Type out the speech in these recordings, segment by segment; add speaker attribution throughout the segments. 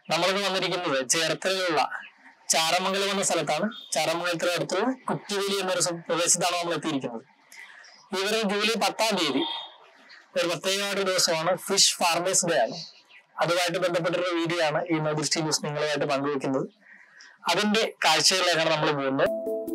Speaker 1: നമ്മളിന്ന് വന്നിരിക്കുന്നത് ചേർത്തലയിലുള്ള ചാരമംഗലം എന്ന സ്ഥലത്താണ് ചാരമംഗലത്തിന് അടുത്തുള്ള കുറ്റിവേലി എന്നൊരു സം- പ്രദേശത്താണ് നമ്മൾ എത്തിയിരിക്കുന്നത് ഇവര് ജൂലൈ പത്താം തീയതി ഒരു പ്രത്യേകമായിട്ടൊരു ദിവസമാണ് ഫിഷ് ഫാർമേഴ്സ് ഡേ ആണ് അതുമായിട്ട് ബന്ധപ്പെട്ടൊരു വീഡിയോ ആണ് ഈ നദൃഷ്ടി ന്യൂസ് നിങ്ങളുമായിട്ട് പങ്കുവെക്കുന്നത് അതിന്റെ കാഴ്ചകളിലേക്കാണ് നമ്മൾ പോകുന്നത്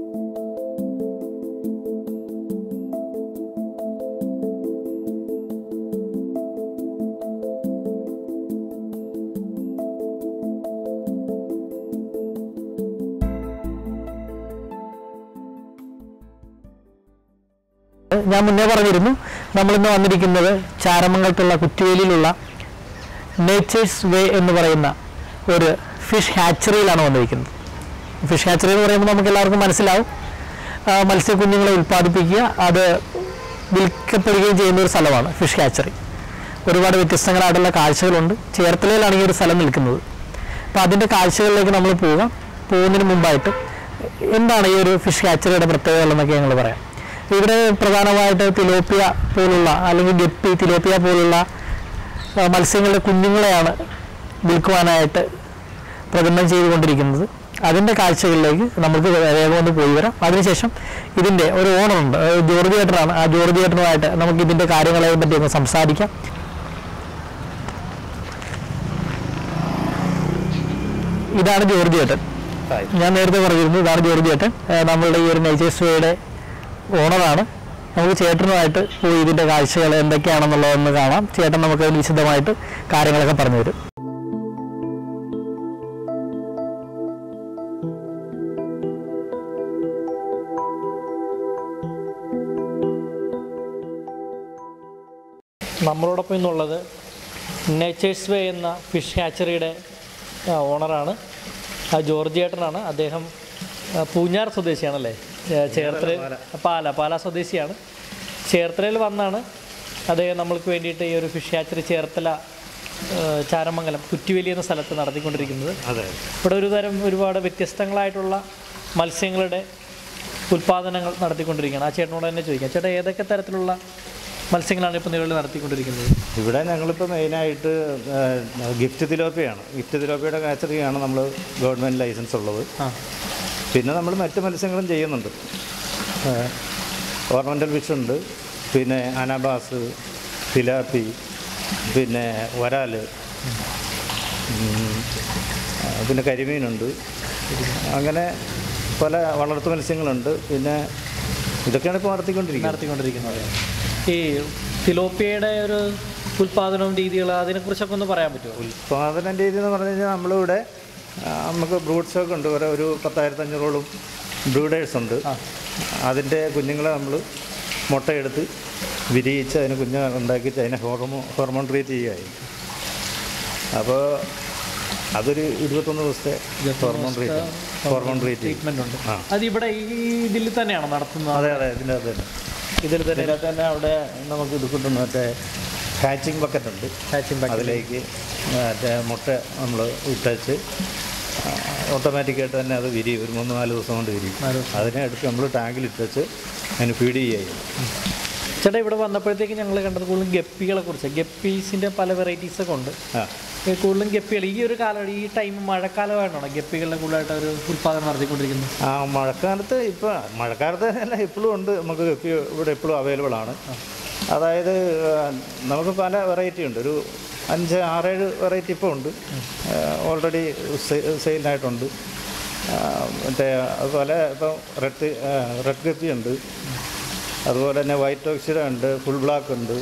Speaker 1: ഞാൻ മുന്നേ പറഞ്ഞിരുന്നു നമ്മളിന്ന് വന്നിരിക്കുന്നത് ചാരമംഗലത്തുള്ള കുറ്റിവേലിയിലുള്ള നേച്ചേഴ്സ് വേ എന്ന് പറയുന്ന ഒരു ഫിഷ് ഹാച്ചറിയിലാണ് വന്നിരിക്കുന്നത് ഫിഷ് ഹാച്ചറി എന്ന് പറയുമ്പോൾ നമുക്ക് എല്ലാവർക്കും മനസ്സിലാവും ആ, മത്സ്യക്കുഞ്ഞുങ്ങളെ ഉൽപ്പാദിപ്പിക്കുക അത് വിൽക്കപ്പെടുകയും ചെയ്യുന്ന ഒരു സ്ഥലമാണ് ഫിഷ് ഹാച്ചറി ഒരുപാട് വ്യത്യസ്തങ്ങളായിട്ടുള്ള കാഴ്ചകളുണ്ട് ചേർത്തലയിലാണ് ഈ ഒരു സ്ഥലം നിൽക്കുന്നത് അപ്പോൾ അതിൻ്റെ കാഴ്ചകളിലേക്ക് നമ്മൾ പോകാം പോകുന്നതിന് മുമ്പായിട്ട് എന്താണ് ഈ ഒരു ഫിഷ് ഹാച്ചറിയുടെ പ്രത്യേകതകൾ എന്നൊക്കെ ഞങ്ങൾ പറയാം ഇവിടെ പ്രധാനമായിട്ട് തിലോപ്പിയ പോലുള്ള അല്ലെങ്കിൽ ഗപ്പി തിലോപ്പിയ പോലുള്ള ആ, മത്സ്യങ്ങളുടെ കുഞ്ഞുങ്ങളെയാണ് വിൽക്കുവാനായിട്ട് പ്രകടനം ചെയ്തുകൊണ്ടിരിക്കുന്നത് അതിൻ്റെ കാഴ്ചകളിലേക്ക് നമുക്ക് വേഗം ഒന്ന് പോയി വരാം അതിനുശേഷം ഇതിൻ്റെ ഒരു ഓണറുണ്ട് അത് ജോർജ് ചേട്ടനാണ് ആ ജോർജ് ചേട്ടനുമായിട്ട് നമുക്ക് ഇതിൻ്റെ കാര്യങ്ങളെ പറ്റി ഒന്ന് സംസാരിക്കാം ഇതാണ് ജോർജ് ചേട്ടൻ ഞാൻ നേരത്തെ പറഞ്ഞിരുന്നു ഇതാണ് ജോർജ് ചേട്ടൻ ഏഹ് നമ്മളുടെ ഈ ഒരു നേച്ചേഴ്സ് വേയുടെ ഓണറാണ് നമുക്ക് ചേട്ടനുമായിട്ട് പോയി ഇതിന്റെ കാഴ്ചകൾ എന്തൊക്കെയാണെന്നുള്ളതൊന്ന് കാണാം ചേട്ടൻ നമുക്ക് അതിന് വിശദമായിട്ട് കാര്യങ്ങളൊക്കെ പറഞ്ഞു തരും
Speaker 2: നമ്മളോടൊപ്പം ഇന്നുള്ളത് നേച്ചേഴ്സ് വേ എന്ന ഫിഷ് ഹാച്ചറിയുടെ ആ, ഓണറാണ് ആ ജോർജ് ചേട്ടനാണ് അദ്ദേഹം ആ, പൂഞ്ഞാർ സ്വദേശിയാണല്ലേ ഏ, ചേർത്തല പാല പാല സ്വദേശിയാണ് ചേർത്തലയിൽ വന്നാണ് അദ്ദേഹം നമ്മൾക്ക് വേണ്ടിയിട്ട് ഈ ഒരു ഫിഷ് ഹാച്ചറി ചേർത്തല ഏ, ചാരമംഗലം കുറ്റിവേലി എന്ന സ്ഥലത്ത് നടത്തിക്കൊണ്ടിരിക്കുന്നത്
Speaker 3: അതെ
Speaker 2: ഇവിടെ ഒരു തരം ഒരുപാട് വ്യത്യസ്തങ്ങളായിട്ടുള്ള മത്സ്യങ്ങളുടെ ഉൽപ്പാദനങ്ങൾ നടത്തിക്കൊണ്ടിരിക്കുകയാണ് ആ ചേട്ടനോട് തന്നെ ചോദിക്കാം ചേട്ടാ ഏതൊക്കെ തരത്തിലുള്ള മത്സ്യങ്ങളാണ് ഇപ്പോൾ നിലവിൽ നടത്തിക്കൊണ്ടിരിക്കുന്നത്
Speaker 3: ഇവിടെ ഞങ്ങളിപ്പോൾ മെയിനായിട്ട് ഗിഫ്റ്റ് തിലോപ്പിയാണ് ഗിഫ്റ്റ് തിലോപ്പിയുടെ കാച്ചറിയാണ് നമ്മൾ ഗവൺമെൻറ് ലൈസൻസ് ഉള്ളത്
Speaker 2: ആ
Speaker 3: പിന്നെ നമ്മൾ മറ്റ് മത്സ്യങ്ങളും ചെയ്യുന്നുണ്ട് ഓർണമെൻ്റൽ ഫിഷ് ഉണ്ട് പിന്നെ അനാബാസ് തിലാപ്പി പിന്നെ വരാൽ ഉം, ആ, പിന്നെ കരിമീനുണ്ട് അങ്ങനെ പല വളർത്തു മത്സ്യങ്ങളുണ്ട് പിന്നെ ഇതൊക്കെയാണ് ഇപ്പോൾ നടത്തിക്കൊണ്ടിരിക്കുന്നത്
Speaker 2: നടത്തിക്കൊണ്ടിരിക്കുന്നത് ഈ തിലോപ്പിയയുടെ ഒരു ഉൽപാദനവും രീതികൾ അതിനെക്കുറിച്ചൊക്കെ ഒന്ന് പറയാൻ പറ്റുമോ
Speaker 3: ഉൽപാദന രീതി എന്ന് പറഞ്ഞു കഴിഞ്ഞാൽ നമ്മളിവിടെ ആ, നമുക്ക് ബ്രൂഡ് സ്റ്റോക്ക് ഉണ്ട് ഒരു ഒരു പത്തായിരത്തി അഞ്ഞൂറോളം ബ്രൂഡേഴ്സ് ഉണ്ട് അതിൻ്റെ കുഞ്ഞുങ്ങളെ നമ്മൾ മുട്ടയെടുത്ത് വിരിയിച്ച് അതിന് കുഞ്ഞ് ഉണ്ടാക്കിയിട്ട് അതിനെ ഹോർമോ ഹോർമോൺ ട്രീറ്റ് ചെയ്യുകയായി അപ്പോൾ അതൊരു ഇരുപത്തൊന്ന് ദിവസത്തെ hormone treat hormone treat
Speaker 2: treatment ഉണ്ട്
Speaker 3: ആ.
Speaker 2: അത് ഇവിടെ ഈ ഇതിൽ തന്നെയാണോ നടത്തുന്നത്
Speaker 3: അതെ അതെ ഇതിൻ്റെ അകത്ത് തന്നെ
Speaker 2: ഇതിൽ തന്നെ
Speaker 3: ഇതിൻ്റെ തന്നെ അവിടെ നമുക്ക് ഇത് കിട്ടുന്ന മറ്റേ ഹാച്ചിങ് ബക്കറ്റ് ഉണ്ട്
Speaker 2: hatching bucket.
Speaker 3: അതിലേക്ക് മറ്റേ മുട്ട നമ്മൾ ഇട്ടച്ച് ഓട്ടോമാറ്റിക്കായിട്ട് തന്നെ അത് വിരിയും ഒരു മൂന്ന് നാല് ദിവസം കൊണ്ട് വിരിയും
Speaker 2: നാല്
Speaker 3: അതിനെ എടുത്ത് നമ്മൾ ടാങ്കിൽ ഇട്ടച്ച് അതിന് ഫീഡ് ചെയ്യുകയും
Speaker 2: ചേട്ടാ ഇവിടെ വന്നപ്പോഴത്തേക്ക് ഞങ്ങൾ കണ്ടത് കൂടുതലും ഗപ്പികളെ കുറിച്ച് ഗപ്പീസിൻ്റെ പല വെറൈറ്റീസ് ഒക്കെ ഉണ്ട്
Speaker 3: ആ
Speaker 2: ഈ കൂടുതലും ഗപ്പികൾ ഈ ഒരു കാലം ഈ ടൈം മഴക്കാലമായിട്ടാണോ ഗപ്പികളുടെ കൂടുതലായിട്ട് ഒരു ഉൽപ്പാദനം നടത്തിക്കൊണ്ടിരിക്കുന്നത്
Speaker 3: ആ മഴക്കാലത്ത് ഇപ്പോൾ മഴക്കാലത്ത് അല്ല ഇപ്പോഴും ഉണ്ട് നമുക്ക് ഗപ്പി ഇവിടെ എപ്പോഴും അവൈലബിൾ ആണ് അതായത് ആ, നമുക്ക് പല വെറൈറ്റി ഉണ്ട് ഒരു അഞ്ച് ആറേഴ് വെറൈറ്റി ഇപ്പോൾ ഉണ്ട് ഓൾറെഡി സെയിലായിട്ടുണ്ട് മറ്റേ അതുപോലെ ഇപ്പം റെഡ് റെഡ് ഗപ്പി ഉണ്ട് അതുപോലെ തന്നെ വൈറ്റ് ഓക്സിഡ ഉണ്ട് ഫുൾ ബ്ലാക്ക് ഉണ്ട്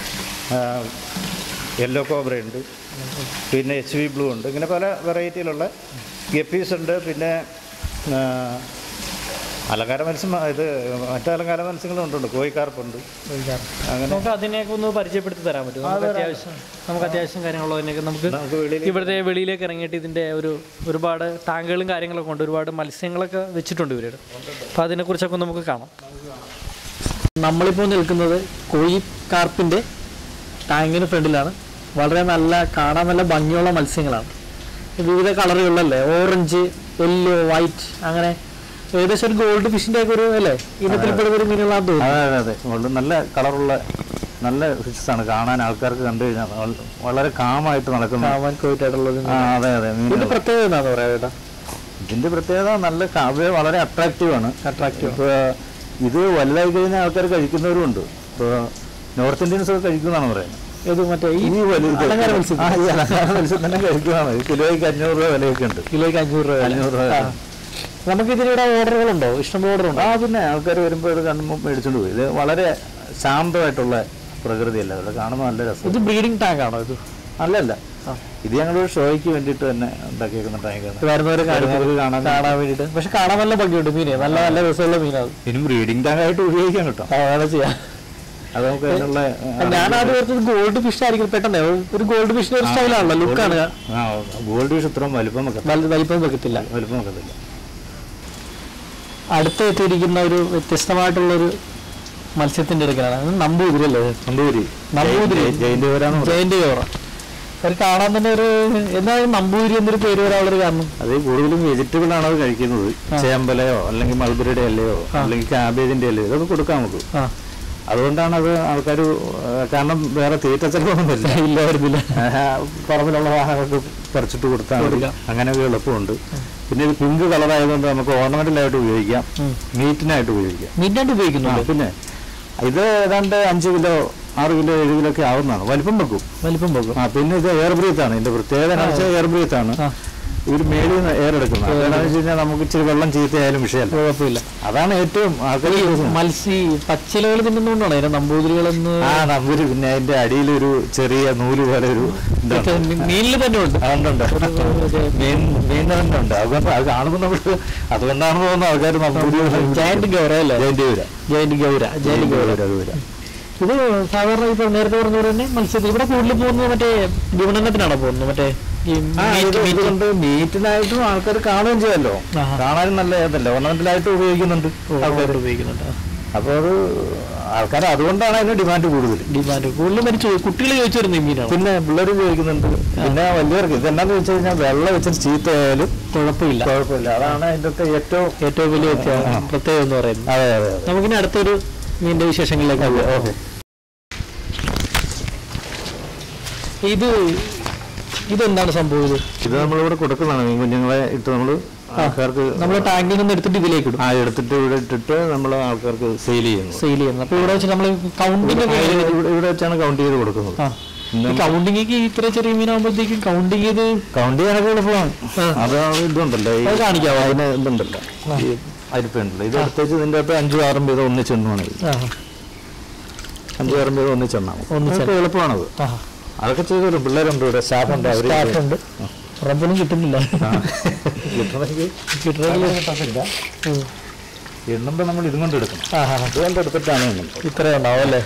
Speaker 3: യെല്ലോ കോബ്ര ഉണ്ട് പിന്നെ എച്ച് വി ബ്ലൂ ഉണ്ട് ഇങ്ങനെ പല വെറൈറ്റിയിലുള്ള ഗപ്പീസ് ഉണ്ട് പിന്നെ ആ, അലങ്കാര മത്സ്യം ഇത് മറ്റു അലങ്കാര മത്സ്യങ്ങളും ഉണ്ട് കോഴിക്കാർപ്പുണ്ട് അങ്ങനെ
Speaker 2: നമുക്ക് അതിനെയൊക്കെ ഒന്ന് പരിചയപ്പെടുത്തി തരാൻ പറ്റുമോ നമുക്ക് അത്യാവശ്യം നമുക്ക് അത്യാവശ്യം കാര്യങ്ങളുള്ളതിനൊക്കെ നമുക്ക്
Speaker 3: നമുക്ക് വെളിയിൽ
Speaker 2: ഇവിടുത്തെ വെളിയിലേക്ക് ഇറങ്ങിയിട്ട് ഇതിൻ്റെ ഒരു ഒരുപാട് ടാങ്കുകളും കാര്യങ്ങളൊക്കെ ഉണ്ട് ഒരുപാട് മത്സ്യങ്ങളൊക്കെ വെച്ചിട്ടുണ്ട് ഇവരുടെ അപ്പോൾ അതിനെക്കുറിച്ചൊക്കെ ഒന്ന് നമുക്ക് കാണാം
Speaker 1: നമ്മളിപ്പോൾ നിൽക്കുന്നത് കോഴിക്കാർപ്പിൻ്റെ ടാങ്കിന് ഫ്രണ്ടിലാണ് വളരെ നല്ല കാണാൻ നല്ല ഭംഗിയുള്ള മത്സ്യങ്ങളാണ് വിവിധ കളറുകളിലല്ലേ ഓറഞ്ച് യെല്ലോ വൈറ്റ് അങ്ങനെ ഏകദേശം ഒരു ഗോൾഡ് ഫിഷിൻ്റെ ഒക്കെ ഒരു അല്ലേ ഇനത്തിൽപ്പെടുന്ന ഒരു മീനുകളാന്ന് തോന്നുന്നു
Speaker 3: അതെ അതെ അതെ വളരെ നല്ല കളറുള്ള നല്ല ഫിഷസ് ആണ് കാണാൻ ആൾക്കാർക്ക് കണ്ടു കഴിഞ്ഞാൽ വള- വളരെ കാമായിട്ട് നടക്കുന്ന
Speaker 1: കാവാൻ കോയിട്ടായിട്ടുള്ളത്
Speaker 3: ആ അതെ അതെ
Speaker 1: ഇതിന്റെ
Speaker 3: മീനുകൾ
Speaker 1: പ്രത്യേകത എന്താന്ന് പറയാ ചേട്ടാ
Speaker 3: ഇതിന്റെ പ്രത്യേകത നല്ല കാവ്യ വളരെ അട്രാക്റ്റീവ് ആണ്
Speaker 1: Attractive.
Speaker 3: ഇപ്പോൾ ഇത് വലുതായി കഴിഞ്ഞാൽ ആൾക്കാർ കഴിക്കുന്നവരും ഉണ്ട് ഇപ്പോൾ നോർത്ത് ഇന്ത്യൻസ് ഒക്കെ കഴിക്കുന്നതാണ് പറയുന്നത്
Speaker 1: ഇത് മറ്റേ ഈ
Speaker 3: ഈ വലിയ
Speaker 1: അലങ്കാര മത്സ്യം.
Speaker 3: ആ, ഈ അലങ്കാര മത്സ്യം തന്നെ കഴിക്കുന്നതാണ് ഇത് കിലോയ്ക്ക് അഞ്ഞൂറ് രൂപ വിലയൊക്കെ ഉണ്ട്
Speaker 1: കിലോയ്ക്ക് അഞ്ഞൂറ് രൂപ വില.
Speaker 3: അഞ്ഞൂറ് രൂപ
Speaker 1: ആ. നമുക്ക് ഇതിനിവിടെ ഓർഡറുകളുണ്ടോ ഇഷ്ടംപോലെ ഓർഡർ ഉണ്ടോ
Speaker 3: ആ പിന്നെ ആൾക്കാർ വരുമ്പോൾ ഇത് കാണുമ്പോൾ മേടിച്ചോണ്ട് പോയി ഇത് വളരെ ശാന്തമായിട്ടുള്ള പ്രകൃതിയല്ല ഇവിടെ കാണുമ്പോൾ നല്ല രസം
Speaker 1: ഇത് ബ്രീഡിംഗ് ടാങ്ക് ആണോ ഇത്
Speaker 3: അല്ലല്ല
Speaker 1: ആ.
Speaker 3: ഇത് ഞങ്ങളൊരു ഷോയ്ക്ക് വേണ്ടിയിട്ട് തന്നെ ഉണ്ടാക്കിയേക്കുന്ന ടാങ്കാണ്
Speaker 1: വരുന്നവരെ
Speaker 3: വരുന്നവർക്ക് കാണാൻ
Speaker 1: കാണാൻ വേണ്ടിട്ട് പക്ഷെ കാണാൻ നല്ല ഭംഗിയുണ്ട് മീനെ നല്ല നല്ല രസമുള്ള മീനാണ്
Speaker 3: ഇനി ബ്രീഡിംഗ് ടാങ്ക് ആയിട്ട് ഉപയോഗിക്കാൻ കേട്ടോ
Speaker 1: അങ്ങനെ ചെയ്യാം
Speaker 3: അത് നമുക്ക് അതിനുള്ള
Speaker 1: ഞാൻ ആദ്യം ഓർത്തത് ഗോൾഡ് ഫിഷ് ആയിരിക്കും പെട്ടെന്ന് ഒരു ഗോൾഡ് ഫിഷിന്റെ ഒരു സ്റ്റൈലാണല്ലോ ലുക്കാണ്
Speaker 3: ആ ഗോൾഡ് ഫിഷ് ഇത്രയും വലിപ്പം വെക്കാം
Speaker 1: നല്ല വലിപ്പം വെക്കത്തില്ല
Speaker 3: വലിപ്പം വെക്കത്തില്ല
Speaker 1: അടുത്ത് എത്തിയിരിക്കുന്ന ഒരു വ്യത്യസ്തമായിട്ടുള്ള ഒരു മത്സ്യത്തിന്റെ അടുക്കലാണ് അത് നമ്പൂതിരി അല്ലേ ഇത്?
Speaker 3: നമ്പൂരി
Speaker 1: നമ്പൂതിരി.
Speaker 3: ജയിന്റെ പേരാന്ന് പറയും
Speaker 1: ജയന്റ് ചോറ ഒരു കാണാൻ തന്നെ ഒരു എന്താ ഈ നമ്പൂതിരി എന്നൊരു പേര് വരാനുള്ളൊരു കാരണം
Speaker 3: അത് കൂടുതലും വെജിറ്റബിൾ ആണ് അത് കഴിക്കുന്നത് ചേമ്പലയോ അല്ലെങ്കിൽ മൾബറിയുടെ ഇലയോ അല്ലെങ്കിൽ ക്യാബേജിന്റെ ഇലയോ ഇതൊക്കെ കൊടുക്കാം നമുക്ക്
Speaker 1: ആ
Speaker 3: അതുകൊണ്ടാണ് അത് ആൾക്കാർ കാരണം വേറെ തീറ്റ ചെലവൊന്നുമില്ല
Speaker 1: ഇല്ല വരുന്നില്ല
Speaker 3: പറമ്പിലുള്ള വാഹനങ്ങൾക്ക് പറിച്ചിട്ട് കൊടുത്താൽ മതി
Speaker 1: കൊടുക്കാം.
Speaker 3: അങ്ങനെ ഒരു എളുപ്പമുണ്ട് പിന്നെ ഇത് പിങ്ക് കളറായതുകൊണ്ട് നമുക്ക് ഓർണമെന്റലായിട്ട് ഉപയോഗിക്കാം
Speaker 1: ഉം.
Speaker 3: മീറ്റിനായിട്ട് ഉപയോഗിക്കാം
Speaker 1: മീറ്റായിട്ട്
Speaker 3: ആ,
Speaker 1: ഉപയോഗിക്കുന്നുണ്ട്
Speaker 3: പിന്നെ ഇത് ഏതാണ്ട് അഞ്ച് കിലോ ആറ് കിലോ ഏഴ് കിലോ ഒക്കെ ആവുന്നതാണ് വലിപ്പം വെക്കും
Speaker 1: വലിപ്പം പോകും
Speaker 3: ആ പിന്നെ ഇത് എയർ ബ്രീത്ത് ആണ് ഇതിന്റെ പ്രത്യേകത എന്ന് വെച്ചാൽ എയർ ബ്രീത്ത് ആണ്
Speaker 1: ആ
Speaker 3: ഇവർ മേളിൽ നിന്ന് എയർ എടുക്കുന്നത് എന്താണെന്ന് വെച്ച് കഴിഞ്ഞാൽ നമുക്ക് ഇച്ചിരി വെള്ളം ചീത്തയായാലും വിഷയമല്ല
Speaker 1: കുഴപ്പമില്ല
Speaker 3: അതാണ് ഏറ്റവും ആൾക്കാർ
Speaker 1: മത്സ്യ പച്ചിലകൾ തിന്നുന്നോണ്ടാണ് അതിന്റെ നമ്പൂതിരികളെന്ന്
Speaker 3: ആ നമ്പൂര് പിന്നെ അതിന്റെ അടിയിൽ ഒരു ചെറിയ നൂല് പോലെ ഒരു ഇതുണ്ട്.
Speaker 1: മീനിൽ തന്നെ ഉണ്ട്
Speaker 3: അതുണ്ട് മീൻ മീൻ തന്നെ ഉണ്ട് അതുകൊണ്ട് അത് കാണുമ്പോൾ നമുക്ക് അതുകൊണ്ടാണ് തോന്നുന്നത് ആൾക്കാർ നമ്പൂരി
Speaker 1: ജയന്റ് ഗൗര അല്ലേ
Speaker 3: ജയന്റ് വീര
Speaker 1: ജയന്റ് ഗൗര ജയന്റ് ഗൗര
Speaker 3: വീര
Speaker 1: ഇത് സാധാരണ ഇപ്പൊ നേരത്തെ പറഞ്ഞ പോലെ തന്നെ മത്സ്യത്തിൽ ഇവിടെ കൂടുതൽ പോകുന്നത് മറ്റേ വിപണനത്തിനാണോ പോകുന്നത് മറ്റേ ഈ
Speaker 3: ആ
Speaker 1: meat-
Speaker 3: ഇത്
Speaker 1: meat-
Speaker 3: ഇതുകൊണ്ട് മീറ്റിനായിട്ടും ആൾക്കാർ കാണുകയും ചെയ്യാമല്ലോ
Speaker 1: ആഹാ.
Speaker 3: കാണാനും നല്ല ഏതല്ലേ ഓർണമെന്റലായിട്ട് ഉപയോഗിക്കുന്നുണ്ട്
Speaker 1: ഓ,
Speaker 3: ആൾക്കാർ
Speaker 1: ഉപയോഗിക്കുന്നുണ്ട്
Speaker 3: അപ്പോൾ അത് ആൾക്കാർ അതുകൊണ്ടാണ് അതിന് ഡിമാൻഡ് കൂടുതൽ
Speaker 1: ഡിമാൻഡ് കൂടുതലും മരിച്ചു കുട്ടികൾ ചോദിച്ചു വരുന്ന ഈ മീനാണ്
Speaker 3: പിന്നെ പിള്ളേരും ചോദിക്കുന്നുണ്ട് പിന്നെ വലിയവർക്ക് ഇതെന്നാന്ന് വെച്ച് കഴിഞ്ഞാൽ വെള്ളം വെച്ച് ചീത്തയായാലും
Speaker 1: കുഴപ്പമില്ല
Speaker 3: കുഴപ്പമില്ല അതാണ് അതിൻ്റെ ഒക്കെ ഏറ്റവും
Speaker 1: ഏറ്റവും വലിയ വ്യത്യാസം പ്രത്യേകം എന്ന് പറയുന്നത്
Speaker 3: അതെ അതെ അതെ
Speaker 1: നമുക്കിനി അടുത്തൊരു മീനിന്റെ വിശേഷങ്ങളിലേക്ക് പോകാം.
Speaker 3: ഓക്കെ
Speaker 1: ഇത് ഇതെന്താണ് സംഭവം ഇത്
Speaker 3: ഇത് നമ്മളിവിടെ കൊടുക്കുന്നതാണ് മീൻ കുഞ്ഞുങ്ങളെ ഇട്ട് നമ്മൾ ആൾക്കാർക്ക്
Speaker 1: നമ്മൾ ടാങ്കിൽ നിന്ന് എടുത്തിട്ട് ഇതിലേക്ക് ഇടും
Speaker 3: ആ എടുത്തിട്ട് ഇവിടെ ഇട്ടിട്ട് നമ്മൾ ആൾക്കാർക്ക് സെയിൽ ചെയ്യുന്നു
Speaker 1: സെയിൽ ചെയ്യുന്നത് അപ്പൊ ഇവിടെ വെച്ച് നമ്മൾ കൗണ്ടിങ് ഒക്കെ
Speaker 3: ഇവിടെ ഇവിടെ വെച്ചാണ് കൗണ്ട് ചെയ്ത് കൊടുക്കുന്നത്
Speaker 1: ആ ഈ കൗണ്ടിങ് ഇത്ര ചെറിയ മീനാകുമ്പോഴത്തേക്കും കൗണ്ടിങ് ചെയ്ത്
Speaker 3: കൗണ്ട് ചെയ്യാനൊക്കെ എളുപ്പമാണ്
Speaker 1: ആ.
Speaker 3: അത് ഇതുണ്ടല്ലോ ഈ
Speaker 1: അത് കാണിക്കാവോ?
Speaker 3: അതിന് ഇതുണ്ടല്ലോ ഈ അരിപ്പുണ്ടല്ലോ ഇത് എടുത്തേച്ച് ഇതിൻ്റെ അകത്ത് അഞ്ചും ആറും വീതം ഒന്നിച്ചെണ്ണമാണ് ഇത്
Speaker 1: ആ
Speaker 3: അഞ്ചും ആറും വീതം ഒന്നിച്ചെണ്ണാം
Speaker 1: ഒന്നിച്ചെണ്ണ.
Speaker 3: അതൊക്കെ എളുപ്പമാണത്
Speaker 1: ആ
Speaker 3: അതൊക്കെ ചെയ്തോളും പിള്ളേരുണ്ട് ഇവിടെ സ്റ്റാഫുണ്ട് അവർ
Speaker 1: സ്റ്റാഫ് ഉണ്ട് റബ്ബറും കിട്ടുന്നില്ല
Speaker 3: കിട്ടണമെങ്കിൽ
Speaker 1: കിട്ടണമെങ്കിൽ ഉം.
Speaker 3: എണ്ണുമ്പോൾ നമ്മൾ ഇതും കൊണ്ട് എടുക്കണം
Speaker 1: ആ ആ
Speaker 3: ഇതുകൊണ്ട് എടുത്തിട്ടാണ് എണ്ണുന്നത്
Speaker 1: ഇത്രയും ഉണ്ടാവും അല്ലേ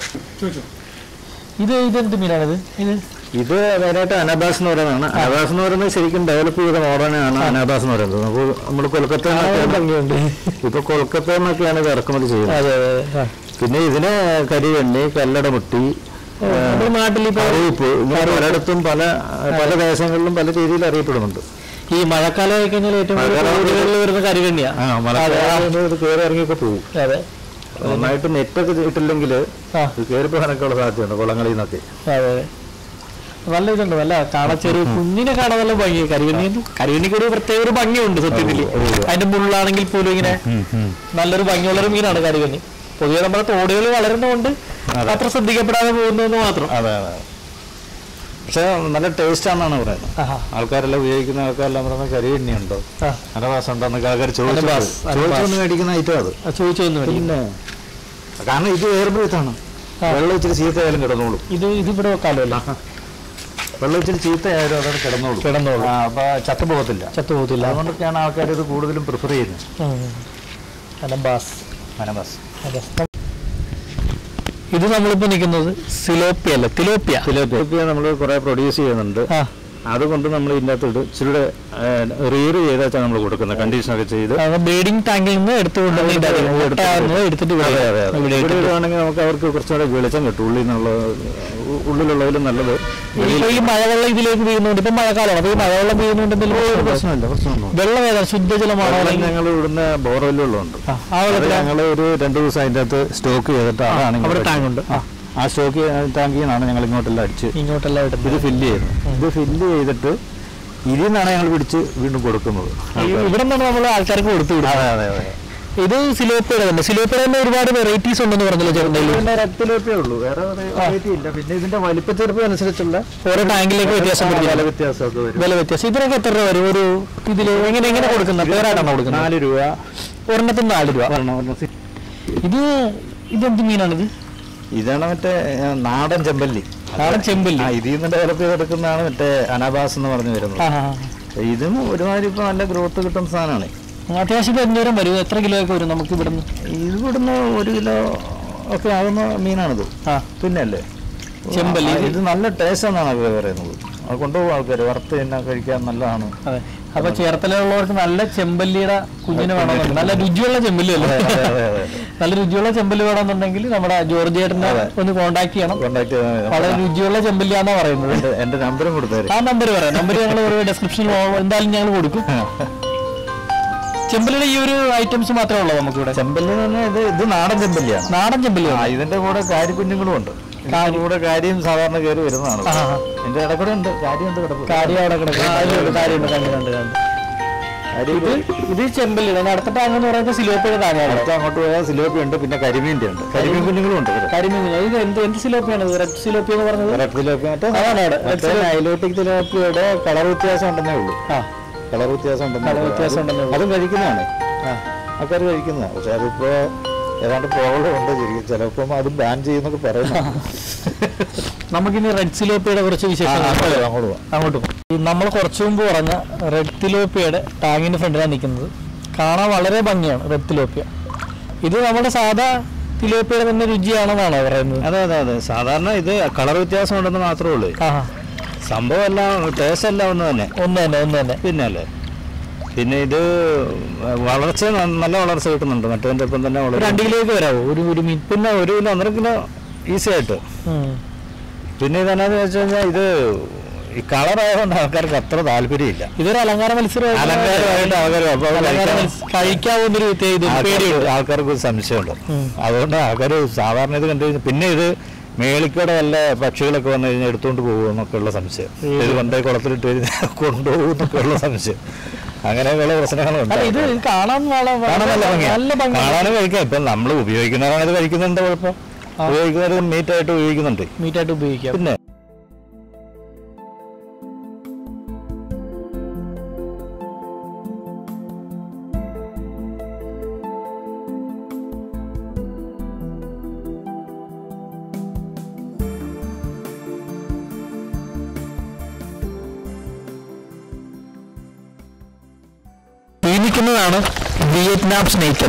Speaker 1: ഇത് ഇതെന്ത് മീനാണിത് ഇത്
Speaker 3: ഇത് മെയിനായിട്ട് അനാബാസ് എന്ന് പറയുന്നതാണ് അനാബാസ് എന്ന് പറയുന്നത് ശരിക്കും ഡെവലപ്പ് ചെയ്ത മോഡേണാണ് അനാബാസ് എന്ന് പറയുന്നത് നമുക്ക് നമ്മൾ കൊൽക്കത്ത
Speaker 1: ഭംഗിയുണ്ട്
Speaker 3: ഇപ്പൊ കൊൽക്കത്ത നിന്നൊക്കെയാണ് ഇത് ഇറക്കുമതി ചെയ്യുന്നത്
Speaker 1: അതെ അതെ അതെ
Speaker 3: പിന്നെ ഇതിന് കരിവെണ്ണി കല്ലട മുട്ടി
Speaker 1: നമ്മുടെ നാട്ടിൽ ഇപ്പൊ
Speaker 3: അറിയിപ്പ് ഇങ്ങനെ പലയിടത്തും പല പല ദേശങ്ങളിലും പല രീതിയിൽ അറിയപ്പെടുന്നുണ്ട്
Speaker 1: ഈ മഴക്കാലം ആയി കഴിഞ്ഞാൽ ഏറ്റവും കൂടുതൽ
Speaker 3: മഴക്കാലം
Speaker 1: വീടുകളിൽ വരുന്ന കരികണ്ണിയാ
Speaker 3: ആ മലയാളം ഇത് കയറി ഇറങ്ങിയൊക്കെ പോകും
Speaker 1: അതെ
Speaker 3: നന്നായിട്ട് നെറ്റൊക്കെ ഇട്ടില്ലെങ്കിൽ
Speaker 1: ആ
Speaker 3: ഇത് കയറി പോകാനൊക്കെ ഉള്ള സാധ്യതയുണ്ട് കുളങ്ങളിൽ നിന്നൊക്കെ
Speaker 1: അതെ അതെ നല്ല ഇതുണ്ട് നല്ല കാണാൻ ചെറിയ കുഞ്ഞിനെ കാണാൻ നല്ല ഭംഗി കരികണ്ണി കരികണ്ണിക്ക് ഒരു പ്രത്യേക ഒരു ഭംഗിയുണ്ട് സത്യത്തിൽ അതിന്റെ മുള്ളാണെങ്കിൽ പോലും ഇങ്ങനെ നല്ലൊരു ഭംഗിയുള്ളൊരു മീനാണ് കരികണ്ണി പൊതുവെ നമ്മുടെ തോടുകൾ വളരുന്നതുകൊണ്ട് അത്ര ശ്രദ്ധിക്കപ്പെടാതെ പോകുന്നതെന്ന് മാത്രം
Speaker 3: അതെ അതെ പക്ഷെ നല്ല ടേസ്റ്റ് ആണെന്നാണ് പറയുന്നത്
Speaker 1: ആഹാ.
Speaker 3: ആൾക്കാരെല്ലാം ഉപയോഗിക്കുന്ന ആൾക്കാരെല്ലാം പറയുന്നത് കരിയെണ്ണി ഉണ്ടോ
Speaker 1: ആ
Speaker 3: അനവാസം ഉണ്ടോ എന്നൊക്കെ ആൾക്കാർ
Speaker 1: അനവാസ്,
Speaker 3: ചോദിച്ചു മേടിക്കുന്ന ഐറ്റം അത്
Speaker 1: ആ, ചോദിച്ചു വന്നു മേടിക്കും
Speaker 3: പിന്നെ കാരണം ഇത് എയർ ബ്രീത്ത് ആണ്
Speaker 1: ആ.
Speaker 3: വെള്ളം ഇച്ചിരി ചീത്തയായാലും കിടന്നോളും
Speaker 1: ഇത് ഇത് ഇവിടെ വെക്കാമല്ലോ
Speaker 3: വെള്ളം ഇച്ചിരി ചീത്തയായാലും അതവിടെ കിടന്നോളും
Speaker 1: കിടന്നോളും.
Speaker 3: ആ, അപ്പൊ ചത്തു പോകത്തില്ല
Speaker 1: ചത്തുപോകത്തില്ല
Speaker 3: അതുകൊണ്ടൊക്കെയാണ് ആൾക്കാർ ഇത് കൂടുതലും പ്രിഫർ ചെയ്യുന്നത്
Speaker 1: അനബാസ്
Speaker 3: അനവാസ്
Speaker 1: അതെ ഇത് നമ്മളിപ്പോ നിൽക്കുന്നത് സിലോപ്പിയ അല്ല തിലോപ്പിയ
Speaker 3: തിലോപ്പിയ നമ്മൾ കുറെ പ്രൊഡ്യൂസ് ചെയ്യുന്നുണ്ട്
Speaker 1: ആ
Speaker 3: അതുകൊണ്ട് നമ്മൾ ഇതിൻ്റെ അകത്തോട്ട് ഇച്ചിരി റീർ ചെയ്താച്ചാണ് നമ്മൾ കൊടുക്കുന്നത് കണ്ടീഷനൊക്കെ ചെയ്ത്
Speaker 1: ബ്രീഡിംഗ് ടാങ്കിൽ നിന്ന് എടുത്തുകൊണ്ട് എടുത്തിട്ട് ഇവിടെ
Speaker 3: അതെ അതെ അതെ
Speaker 1: ഇവിടെ
Speaker 3: ഇവിടെ
Speaker 1: ഇട്ടിട്ട്.
Speaker 3: ഇടുവാണെങ്കിൽ നമുക്ക് അവർക്ക് കുറച്ചുകൂടെ വെളിച്ചം കിട്ടും ഉള്ളിൽ നിന്നുള്ള ഉ- ഉള്ളിലുള്ളതിലും നല്ലത്
Speaker 1: ഇപ്പൊ ഈ മഴവെള്ളം ഇതിലേക്ക് വീഴുന്നുണ്ട് ഇപ്പൊ മഴക്കാലമാണ് അപ്പൊ ഈ മഴവെള്ളം വീഴുന്നുണ്ട് എന്തെങ്കിലും
Speaker 3: പ്രശ്നമില്ല പ്രശ്നമൊന്നും
Speaker 1: വെള്ളം ഏതാ ശുദ്ധജലമാണോ
Speaker 3: വെള്ളം
Speaker 1: അല്ലെങ്കിൽ
Speaker 3: ഞങ്ങൾ ഇവിടുന്ന് ബോർവെല്ലുള്ളുണ്ട്
Speaker 1: ആ, ആ വെള്ളത്തിലാ?
Speaker 3: ഞങ്ങൾ ഒരു രണ്ടു ദിവസം അതിൻ്റെ അകത്ത് സ്റ്റോക്ക് ചെയ്തിട്ട് അതാണ്
Speaker 1: അവിടെ ടാങ്ക് ഉണ്ട് ആ
Speaker 3: ആ സ്റ്റോക്ക് ടാങ്കിൽ നിന്നാണ് ഞങ്ങൾ ഇങ്ങോട്ടെല്ലാം അടിച്ച്
Speaker 1: ഇങ്ങോട്ടെല്ലാം ഇടുന്നത്
Speaker 3: ഇത് ഫില്ല് ചെയ്യുന്നു ഇത് ഫില്ല് ചെയ്തിട്ട് ഇതിൽ നിന്നാണ് ഞങ്ങൾ പിടിച്ച് വീണ്ടും കൊടുക്കുന്നത്
Speaker 1: ഈ- ഇവിടെ നിന്നാണ് നമ്മൾ ആൾക്കാർക്ക് കൊടുത്തു വിടുന്നത്
Speaker 3: അതെ അതെ അതെ
Speaker 1: ഇത് സിലോപ്പിയുടെ തന്നെ സിലോപ്പിയുടെ തന്നെ ഒരുപാട് വെറൈറ്റീസ് ഉണ്ടെന്ന് പറഞ്ഞല്ലോ ചേട്ടൻ്റെ
Speaker 3: പിന്നെ രക്തലോപ്പേ ഉള്ളൂ വേറെ വെറൈറ്റി ഇല്ല പിന്നെ ഇതിന്റെ വലിപ്പച്ചെറുപ്പം അനുസരിച്ചുള്ള
Speaker 1: ഓരോ ടാങ്കിലേക്ക് വ്യത്യാസം
Speaker 3: വില
Speaker 1: വരുന്നില്ല
Speaker 3: വ്യത്യാസമൊക്കെ വരും
Speaker 1: വില വ്യത്യാസം ഇതിനൊക്കെ എത്ര രൂപ വരും ഒരു ഇതിൽ എങ്ങനെ എങ്ങനെ കൊടുക്കുന്നത് പേരായിട്ടാണോ കൊടുക്കുന്നത്
Speaker 3: നാല് രൂപ
Speaker 1: ഒരെണ്ണത്തിന് നാല് രൂപ
Speaker 3: ഒരെണ്ണം, ഒരെണ്ണം സി-
Speaker 1: ഇത് ഇതെന്ത് മീനാണിത്
Speaker 3: ഇതാണ് മറ്റേ ആ, നാടൻ ചെമ്പല്ലി
Speaker 1: നാടൻ ചെമ്പല്ലി
Speaker 3: ആ ഇതിൽ നിന്ന് ഡെവലപ്പ് ചെയ്തെടുക്കുന്നതാണ് മറ്റേ അനാബാസ് എന്ന് പറഞ്ഞു വരുന്നത്
Speaker 1: ആ, ആ,
Speaker 3: ഇതും ഒരുമാതിരി ഇപ്പൊ നല്ല ഗ്രോത്ത് കിട്ടുന്ന സാധനമാണ്
Speaker 1: ആ. അത്യാവശ്യം ഇത് എന്തോരം വരും എത്ര കിലോ ഒക്കെ വരും നമുക്ക് ഇവിടുന്ന്
Speaker 3: ഇത് ഇവിടുന്ന് ഒരു കിലോ ഒക്കെ ആകുന്ന മീനാണിത്
Speaker 1: ആ
Speaker 3: പിന്നെ അല്ലേ
Speaker 1: ചെമ്പല്ലി
Speaker 3: ആ, ഇത് നല്ല ടേസ്റ്റ് എന്നാണ് അവർ പറയുന്നത് അത് കൊണ്ടുപോകും ആൾക്കാർ വറുത്ത് തന്നെ കഴിക്കാൻ നല്ലതാണ്
Speaker 1: അതെ അപ്പൊ ചേർത്തലുള്ളവർക്ക് നല്ല ചെമ്പല്ലിയുടെ കുഞ്ഞിനെ വേണമെന്നുണ്ട് നല്ല രുചിയുള്ള ചെമ്പല്ലി അല്ലേ
Speaker 3: അതെ, അതെ, അതെ.
Speaker 1: നല്ല രുചിയുള്ള ചെമ്പല്ലി വേണമെന്നുണ്ടെങ്കിൽ നമ്മുടെ ജോർജ് ചേട്ടനെ ഒന്ന് കോണ്ടാക്ട് ചെയ്യണം
Speaker 3: കോണ്ടാക്ട് ചെയ്താൽ
Speaker 1: വളരെ രുചിയുള്ള ചെമ്പല്ലിയാന്നാ പറയുന്നത്
Speaker 3: എന്റെ എന്റെ നമ്പറും കൊടുത്തേര്
Speaker 1: ആ നമ്പർ പറയാം നമ്പർ ഞങ്ങൾ ഡിസ്ക്രിപ്ഷനിൽ എന്തായാലും ഞങ്ങൾ കൊടുക്കും ചെമ്പല്ലിയുടെ ഈ ഒരു ഐറ്റംസ് മാത്രമേ ഉള്ളൂ നമുക്കിവിടെ
Speaker 3: ചെമ്പല്ലി എന്ന് പറഞ്ഞാൽ ഇത് ഇത് നാടൻ ചെമ്പല്ലിയാണ്
Speaker 1: നാടൻ ചെമ്പല്ലി
Speaker 3: ആ ഇതിന്റെ കൂടെ കാരിക്കുഞ്ഞുങ്ങളും ഉണ്ട് ഇതിന്റെ കൂടെ കാര്യം സാധാരണ കയറി വരുന്നതാണ്
Speaker 1: ആ, ആ.
Speaker 3: എന്റെ ഇടക്കൂടെ ഉണ്ട് കാര്യമുണ്ട് കിടപ്പ്
Speaker 1: കാര്യം അവിടെ കിടക്കും കാര്യമുണ്ട് കാര്യമുണ്ട് കണ്ടു കണ്ടു കണ്ടു
Speaker 3: കാരി
Speaker 1: ഇത് ഇത് ചെമ്പല്ലി ഇനി അടുത്ത ടാങ്ക് എന്ന് പറയുന്നത് സിലോപ്പയുടെ ടാങ്കാണ്
Speaker 3: അടുത്ത് അങ്ങോട്ട് പോയാൽ സിലോപ്പി ഉണ്ട് പിന്നെ കരിമീൻ്റെ ഉണ്ട് കരിമീൻ കുഞ്ഞുങ്ങളും ഉണ്ട് ഇവിടെ.
Speaker 1: കരിമീൻ കുഞ്ഞ്. ഇത് എന്ത് എന്ത് സിലോപ്പിയാണ് ഇത് റെഡ് സിലോപ്പി എന്ന് പറഞ്ഞത്
Speaker 3: റെഡ് സിലോപ്പി മറ്റേ
Speaker 1: അതാണ് അവിടെ.
Speaker 3: മറ്റേ നൈലോട്ടിക് സിലോപ്പിയുടെ കളർ വ്യത്യാസം ഉണ്ടെന്നേ ഉള്ളൂ
Speaker 1: ആ
Speaker 3: കളർ വ്യത്യാസം ഉണ്ടെന്നേ
Speaker 1: Colour
Speaker 3: ഉള്ളൂ.
Speaker 1: വ്യത്യാസം ഉണ്ടെന്നേ ഉള്ളൂ.
Speaker 3: അതും കഴിക്കുന്നതാണ്
Speaker 1: ആ
Speaker 3: ആൾക്കാർ കഴിക്കുന്നതാണ് പക്ഷെ അതിപ്പോ ഏതാണ്ട് പ്രോബ്ലം ഉണ്ട് ശരിക്കും ചിലപ്പം അതും ബാൻ ചെയ്യുന്നൊക്കെ പറയുന്നു
Speaker 1: നമുക്കിനി റെഡ് സിലോപ്പിയുടെ കുറച്ച് വിശേഷങ്ങൾ
Speaker 3: അങ്ങോട്ട് പോവാം
Speaker 1: അങ്ങോട്ട് പോകും നമ്മൾ കുറച്ചു മുമ്പ് പറഞ്ഞ റെഡ് തിലോപ്പിയുടെ ടാങ്കിന്റെ ഫ്രണ്ടിലാണ് നിൽക്കുന്നത് കാണാൻ വളരെ ഭംഗിയാണ് റെഡ് തിലോപ്പിയ ഇത് നമ്മുടെ സാധാ തിലോപ്പിയുടെ തന്നെ രുചിയാണെന്നാണോ പറയുന്നത്
Speaker 3: അതെ അതെ അതെ സാധാരണ ഇത് കളർ വ്യത്യാസം ഉണ്ടെന്ന് മാത്രമേ ഉള്ളൂ
Speaker 1: ആ
Speaker 3: സംഭവം എല്ലാം ടേസ്റ്റ് എല്ലാം ഒന്ന് തന്നെ
Speaker 1: ഒന്ന് തന്നെ ഒന്ന് തന്നെ
Speaker 3: പിന്നെ അല്ലേ പിന്നെ ഇത് വളർച്ച ന- നല്ല വളർച്ച കിട്ടുന്നുണ്ട് മറ്റേതിൻ്റെ ഒപ്പം തന്നെ
Speaker 1: ഒരു
Speaker 3: വളരെ
Speaker 1: രണ്ട് കിലോയ്ക്ക് വരാവോ ഒരു ഒരു മീൻ
Speaker 3: പിന്നെ ഒരു കിലോ ഒന്നര കിലോ ഈസി ആയിട്ട്
Speaker 1: ഉം.
Speaker 3: പിന്നെ ഇതെന്നാന്ന് വെച്ച് കഴിഞ്ഞാൽ ഇത് ഈ കളറായതുകൊണ്ട് ആൾക്കാർക്ക് അത്ര താല്പര്യമില്ല
Speaker 1: ഇതൊരു അലങ്കാര മത്സരം
Speaker 3: അലങ്കാരമായിട്ട് ആൾക്കാർ അപ്പോൾ അത് കഴിക്കാൻ
Speaker 1: കഴിക്കാവുന്നൊരു ഇത് പേടിയുണ്ട്
Speaker 3: ആൾക്കാർക്ക് ആൾക്കാർക്ക് ഒരു സംശയമുണ്ട് അതുകൊണ്ട് ആൾക്കാർ സാധാരണ ഇത് കണ്ടു കഴിഞ്ഞാൽ പിന്നെ ഇത് മേളിക്കൂടെ വല്ല പക്ഷികളൊക്കെ വന്നു കഴിഞ്ഞാൽ എടുത്തുകൊണ്ട് പോകുമെന്നൊക്കെ ഉള്ള സംശയം ഇത് കൊണ്ടേ കുളത്തിലിട്ട് കഴിഞ്ഞാൽ കൊണ്ടുപോകും എന്നൊക്കെ ഉള്ള സംശയം അങ്ങനെയൊക്കെയുള്ള പ്രശ്നങ്ങളുണ്ട്
Speaker 1: അല്ല ഇത് കാണാൻ വളരെ-
Speaker 3: കാണാൻ നല്ല ഭംഗിയാ.
Speaker 1: നല്ല ഭംഗി
Speaker 3: കാണാനും കഴിക്കാം ഇപ്പം നമ്മൾ ഉപയോഗിക്കുന്നവരാണ് ഇത് കഴിക്കുന്നുണ്ട് കുഴപ്പം ഉപയോഗിക്കുന്നവർ മീറ്റായിട്ട് ഉപയോഗിക്കുന്നുണ്ട്
Speaker 1: മീറ്റായിട്ട് ഉപയോഗിക്കാം
Speaker 3: പിന്നെ
Speaker 1: ഈ നിൽക്കുന്നതാണ് വിയറ്റ്നാം സ്നേക്കർ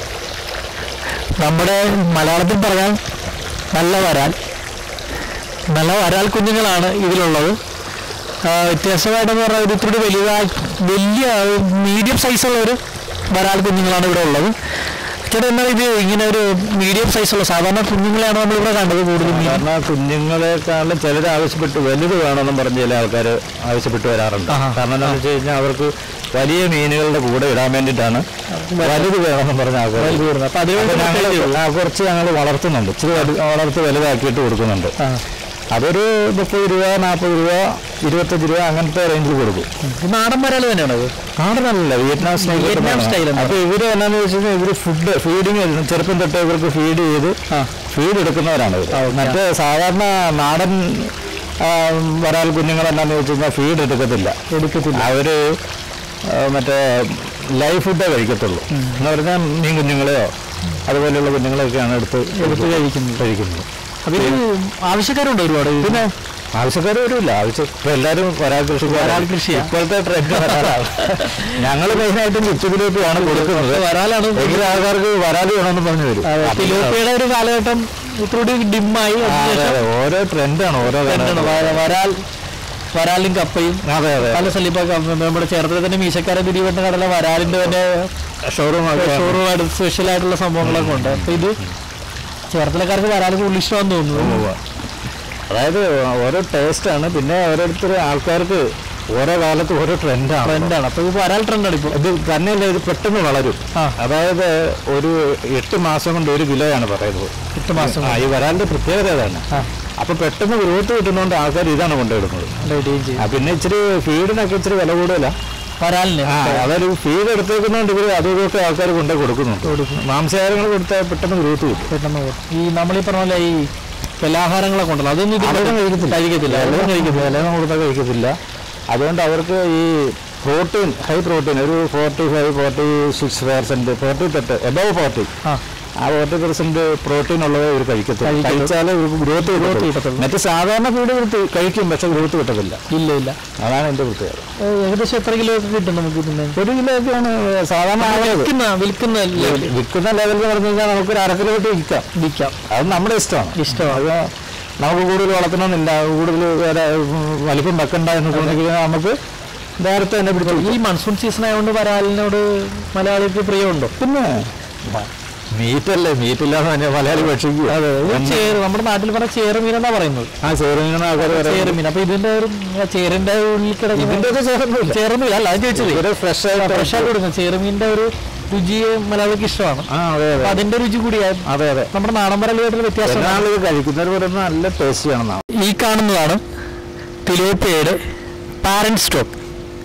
Speaker 1: നമ്മുടെ മലയാളത്തിൽ പറഞ്ഞാൽ നല്ല വരാൽ നല്ല വരാൽ കുഞ്ഞുങ്ങളാണ് ഇതിലുള്ളത് ആ, വ്യത്യസ്തമായിട്ടെന്ന് പറഞ്ഞാൽ ഒരു ഇത്തിരി വലുതായി വലിയ മീഡിയം സൈസുള്ള ഒരു വരാൽ കുഞ്ഞുങ്ങളാണ് ഇവിടെ ഉള്ളത് ചേട്ടാ എന്നാൽ ഇത് ഇങ്ങനെ ഒരു മീഡിയം സൈസുള്ള സാധാരണ കുഞ്ഞുങ്ങളെയാണ് നമ്മളിവിടെ കണ്ടത് കൂടുതൽ മീൻ
Speaker 3: കാരണം കുഞ്ഞുങ്ങളെക്കാളും ചിലർ ആവശ്യപ്പെട്ട് വലുത് വേണമെന്നും പറഞ്ഞ് ചില ആൾക്കാർ ആവശ്യപ്പെട്ട് വരാറുണ്ട്
Speaker 1: ആഹാ.
Speaker 3: കാരണം എന്താണെന്ന് വെച്ച് കഴിഞ്ഞാൽ അവർക്ക് വലിയ മീനുകളുടെ കൂടെ ഇടാൻ വേണ്ടിയിട്ടാണ് വലുത് വേണമെന്നും പറഞ്ഞ ആൾക്കാർ
Speaker 1: വലുത് വരുന്നത്. അപ്പൊ അതിന്
Speaker 3: അപ്പൊ
Speaker 1: വേണ്ടി
Speaker 3: ഞങ്ങൾ ആ, കുറച്ച് ഞങ്ങൾ വളർത്തുന്നുണ്ട് ഇച്ചിരി വലു- വളർത്ത് വലുതാക്കിയിട്ട് കൊടുക്കുന്നുണ്ട്
Speaker 1: ആ.
Speaker 3: അതൊരു മുപ്പത് രൂപ നാൽപ്പത് രൂപ ഇരുപത്തഞ്ച് രൂപ അങ്ങനത്തെ റേഞ്ചിൽ കൊടുക്കും
Speaker 1: ഇത് നാടൻ വരാൽ തന്നെയാണ് അത്
Speaker 3: നാടനല്ല വിയറ്റ്നാം സ്റ്റൈൽ
Speaker 1: വിയറ്റ്നാം style ആണ്.
Speaker 3: അപ്പൊ ഇവര് എന്നാന്ന് വെച്ച് കഴിഞ്ഞാൽ ഇവര് ഫുഡ് ഫീഡിങ് ചെറുപ്പം തൊട്ട് ഇവർക്ക് ഫീഡ് ചെയ്ത് ഫീഡ് എടുക്കുന്നവരാണ് ഇവർ മറ്റേ സാധാരണ നാടൻ ആ, വരാൽ കുഞ്ഞുങ്ങൾ എന്നാന്ന് വെച്ച് കഴിഞ്ഞാൽ ഫീഡ് എടുക്കത്തില്ല എടുക്കത്തില്ല അവര് ആ, മറ്റേ ലൈവ് ഫുഡേ കഴിക്കത്തുള്ളൂ എന്ന് പറഞ്ഞാൽ മീൻ കുഞ്ഞുങ്ങളെയോ അതുപോലെയുള്ള കുഞ്ഞുങ്ങളെയൊക്കെയാണ് എടുത്ത് എടുത്ത് കഴിക്കുന്നത് കഴിക്കുന്നത്
Speaker 1: അതിന് ആവശ്യക്കാരുണ്ട് ഒരുപാട്
Speaker 3: പിന്നെ ആവശ്യക്കാർ വരുമില്ല ആവശ്യം ഇപ്പൊ എല്ലാവരും വരാൽ കൃഷി
Speaker 1: വരാൽ കൃഷിയാ.
Speaker 3: ഇപ്പോഴത്തെ ട്രെൻഡ് വരാലാണ് ഞങ്ങൾ മെയിനായിട്ടും ഉച്ചക്കിലോപ്പിയാണ് കൊടുക്കുന്നത്
Speaker 1: വരാലാണ്
Speaker 3: എങ്കിലും ആൾക്കാർക്ക് വരാൽ വേണമെന്ന് പറഞ്ഞു വരും
Speaker 1: തിലോപ്പിയുടെ ഒരു കാലഘട്ടം ഇത്രൂടി ഡിമ്മായി
Speaker 3: ആ, അതെ, അതെ. ഓരോ ട്രെൻഡാണ് ഓരോ
Speaker 1: വരാൽ വരാൽ വരാലും കപ്പയും
Speaker 3: അതെ അതെ
Speaker 1: പല സ്ഥലം ഇപ്പൊ ക- നമ്മുടെ ചേർത്തല തന്നെ മീശക്കാര തിരിവട്ട കടല വരാലിന്റെ തന്നെ
Speaker 3: ഷോറൂം
Speaker 1: ഷോറൂമായിട്ട് സ്പെഷ്യൽ ആയിട്ടുള്ള സംഭവങ്ങളൊക്കെ ഉണ്ട് അപ്പൊ ഇത് ചേർത്തലക്കാർക്ക് വരാൽ കൂടുതൽ ഇഷ്ടമാണെന്ന് തോന്നുന്നു
Speaker 3: അതായത് ഓരോ ടേസ്റ്റാണ് പിന്നെ ഓരോരുത്തർ ആൾക്കാർക്ക് ഓരോ കാലത്ത് ഓരോ ട്രെൻഡാണ്
Speaker 1: ട്രെൻഡാണ് അപ്പോൾ ഇത് വരാൽ ട്രെൻഡാണ് ഇപ്പോൾ
Speaker 3: ഇത് തന്നെയല്ല ഇത് പെട്ടെന്ന് വളരും
Speaker 1: ആ.
Speaker 3: അതായത് ഒരു എട്ട് മാസം കൊണ്ട് ഒരു കിലോയാണ് പറയുന്നത്
Speaker 1: എട്ട് മാസം
Speaker 3: ആ ഈ വരാലിന്റെ പ്രത്യേകത അതാണ്
Speaker 1: ആ
Speaker 3: അപ്പൊ പെട്ടെന്ന് ഗ്രോത്ത് കിട്ടുന്നതുകൊണ്ട് ആൾക്കാർ ഇതാണ് കൊണ്ടുവിടുന്നത്
Speaker 1: റെഡിയും ചെയ്യും
Speaker 3: ആ, പിന്നെ ഇച്ചിരി ഫീഡിനൊക്കെ ഇച്ചിരി വില കൂടുതലാണ്
Speaker 1: വരാലിന്
Speaker 3: ആ അതൊരു ഫീഡ് എടുത്തേക്കുന്നതുകൊണ്ട് ഇവർ അതും ഇതൊക്കെ ആൾക്കാർ കൊണ്ടു കൊടുക്കുന്നുണ്ട് മാംസാഹാരങ്ങൾ കൊടുത്താൽ പെട്ടെന്ന് ഗ്രോത്ത് കിട്ടും
Speaker 1: പെട്ടെന്ന് പോകും. ഈ നമ്മൾ ഈ പറഞ്ഞ പോലെ ഈ പലാഹാരങ്ങളൊക്കെ ഉണ്ടല്ലോ അതൊന്നും ഇത്
Speaker 3: അതൊന്നും കഴിക്കത്തില്ല
Speaker 1: കഴിക്കത്തില്ല
Speaker 3: എല്ലാം കഴിക്കത്തില്ല എല്ലാം കൊടുത്താൽ കഴിക്കത്തില്ല അതുകൊണ്ട് അവർക്ക് ഈ പ്രോട്ടീൻ ഹൈ പ്രോട്ടീൻ ഒരു forty five forty six percent forty തെറ്റ് എബവ് ഫോർട്ടി
Speaker 1: ആ
Speaker 3: ആ ഫോർട്ടി പെർസെന്റ് പ്രോട്ടീൻ ഉള്ളവർ ഇവർ കഴിക്കത്തില്ല
Speaker 1: കഴിക്കത്തുള്ളൂ.
Speaker 3: കഴിച്ചാലേ ഇവർക്ക് ഗ്രോത്ത്
Speaker 1: കിട്ടത്തുള്ളൂ.
Speaker 3: കിട്ടത്തുള്ളൂ മറ്റു സാധാരണ ഫീഡ് കൊടുത്ത് കഴിക്കും പക്ഷെ ഗ്രോത്ത് കിട്ടത്തില്ല
Speaker 1: ഇല്ല ഇല്ല
Speaker 3: അതാണ് എൻ്റെ പ്രത്യേകത
Speaker 1: ഏ, ഏകദേശം എത്ര കിലോ ഒക്കെ കിട്ടും നമുക്ക് ഇതിന്
Speaker 3: ഒരു കിലോ ഒക്കെയാണ് സാധാരണ ആയത്
Speaker 1: വിൽക്കുന്ന വിൽക്കുന്ന ലെവലിൽ
Speaker 3: വിൽക്കുന്ന ലെവലിൽ പറഞ്ഞു കഴിഞ്ഞാൽ നമുക്ക് ഒരു അര കിലോ തൊട്ട് വിൽക്കാം
Speaker 1: വിൽക്കാം
Speaker 3: അത് നമ്മുടെ ഇഷ്ടമാണ്
Speaker 1: ഇഷ്ടമാണ്
Speaker 3: അത് നമുക്ക് കൂടുതൽ വളർത്തണമെന്നില്ല കൂടുതൽ വേറെ ഉം, വലിപ്പം വെക്കണ്ട എന്ന് തോന്നിക്കഴിഞ്ഞാൽ നമുക്ക് നേരത്തെ തന്നെ പിടിച്ചു
Speaker 1: ഈ മൺസൂൺ സീസൺ ആയതുകൊണ്ട് വരാലിനോട് മലയാളിക്ക് പ്രിയമുണ്ടോ
Speaker 3: പിന്നെ മീറ്റല്ലേ മീറ്റില്ലാതെ തന്നെ മലയാളി ഭക്ഷിക്കുക
Speaker 1: അതെ ഇത് ചേറ് നമ്മുടെ നാട്ടിൽ പറഞ്ഞ ചേറ് മീൻ എന്നാ പറയുന്നത്
Speaker 3: ആ ചേറുന്ന ആൾക്കാർ
Speaker 1: ചേറ് മീൻ അപ്പൊ ഇതിന്റെ ഒരു ആ ചേറിന്റെ ഉള്ളിൽ കിടക്കുന്ന
Speaker 3: ഇതിന്റെ ഒക്കെ ചേർന്നില്ല
Speaker 1: ചേർന്നില്ല അല്ല അത് ചോദിച്ചത്
Speaker 3: ഇവര് ഫ്രഷ് ആയിട്ട്
Speaker 1: ഫ്രഷ് ആയിട്ട് കൊടുക്കുന്നത് ചേറുമീനിന്റെ ഒരു രുചി മലയാളിക്ക് ഇഷ്ടമാണ്
Speaker 3: ആ അതെ
Speaker 1: അപ്പൊ
Speaker 3: അതെ
Speaker 1: അതിന്റെ രുചി കൂടിയായി
Speaker 3: അതെ അതെ
Speaker 1: നമ്മുടെ നാടൻ വരലുമായിട്ടുള്ള വ്യത്യാസം
Speaker 3: ഒരാളിത് കഴിക്കുന്നവർ പറയുന്നത് നല്ല ടേസ്റ്റിയാണെന്നാണ്
Speaker 1: ഈ കാണുന്നതാണ് തിലോപ്പിയയുടെ പാരന്റ് സ്റ്റോക്ക്